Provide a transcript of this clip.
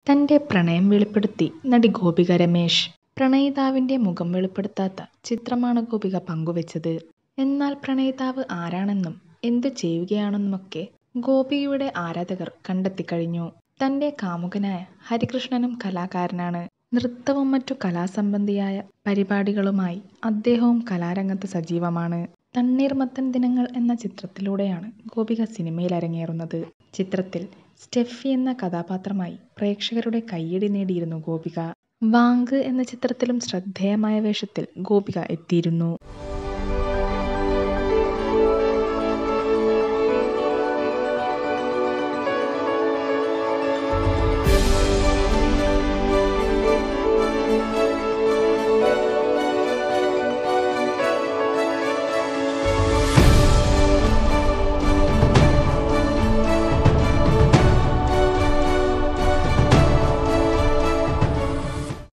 തന്റെ പ്രണയം വെളിപ്പെടുത്തി നടി ഗോപിക രമേശ്. പ്രണയിതാവിന്റെ മുഖം വെളിപ്പെടുത്താത്ത ചിത്രമാണ് ഗോപിക പങ്കുവെച്ചത്. എന്നാൽ പ്രണയിതാവ് ആരാണെന്നും എന്തു ചെയ്യുകയാണെന്നുമൊക്കെ ഗോപികയുടെ ആരാധകർ കണ്ടെത്തിക്കഴിഞ്ഞു. തന്റെ കാമുകനായ ഹരികൃഷ്ണനും കലാകാരനാണ്. നൃത്തവും മറ്റു കലാസംബന്ധിയായ പരിപാടികളുമായി അദ്ദേഹവും കലാരംഗത്ത് സജീവമാണ്. തണ്ണീർമത്തൻ ദിനങ്ങൾ എന്ന ചിത്രത്തിലൂടെയാണ് ഗോപിക സിനിമയിലരങ്ങേറുന്നത്. ചിത്രത്തിൽ സ്റ്റെഫി എന്ന കഥാപാത്രമായി പ്രേക്ഷകരുടെ കയ്യടി നേടിയിരുന്നു ഗോപിക. വാങ്ക് എന്ന ചിത്രത്തിലും ശ്രദ്ധേയമായ വേഷത്തിൽ ഗോപിക എത്തിയിരുന്നു.